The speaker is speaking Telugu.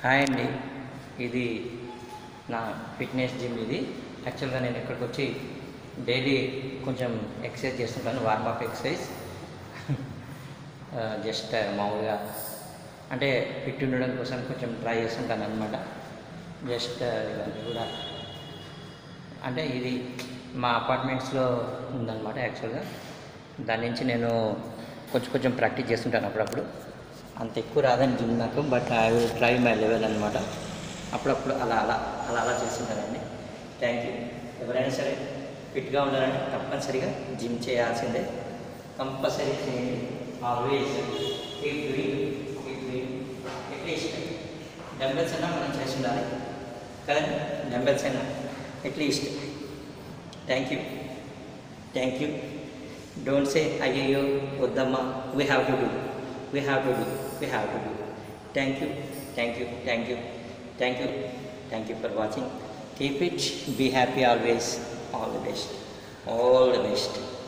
హాయ్ అండి ఇది నా ఫిట్నెస్ జిమ్ ఇది యాక్చువల్గా నేను ఇక్కడికి వచ్చి డైలీ కొంచెం ఎక్సర్సైజ్ చేస్తుంటాను వార్మప్ ఎక్సర్సైజ్ జస్ట్ మామూలుగా అంటే ఫిట్ ఉండడం కోసం కొంచెం ట్రై చేస్తుంటాను అనమాట జస్ట్ ఇవన్నీ కూడా అంటే ఇది మా అపార్ట్మెంట్స్లో ఉందన్నమాట యాక్చువల్గా దాని నుంచి నేను కొంచెం కొంచెం ప్రాక్టీస్ చేస్తుంటాను అప్పుడప్పుడు అంత ఎక్కువ రాదని జిమ్ నాకు but I will try my level అనమాట అప్పుడప్పుడు అలా అలా అలా అలా చేస్తుంటానండి థ్యాంక్ యూ ఎవరైనా సరే ఫిట్గా ఉండాలంటే తప్పనిసరిగా జిమ్ చేయాల్సిందే కంపల్సరీ చేయండి always keep doing keep doing at least dumbbells అయినా మనం చేసి ఉండాలి కదండి డంబెల్స్ అయినా at least thank you thank you don't say అయ్యయ్యో వద్దమ్మా we have to do we have to do we have to do thank you thank you thank you thank you thank you for watching keep it be happy always all the best all the best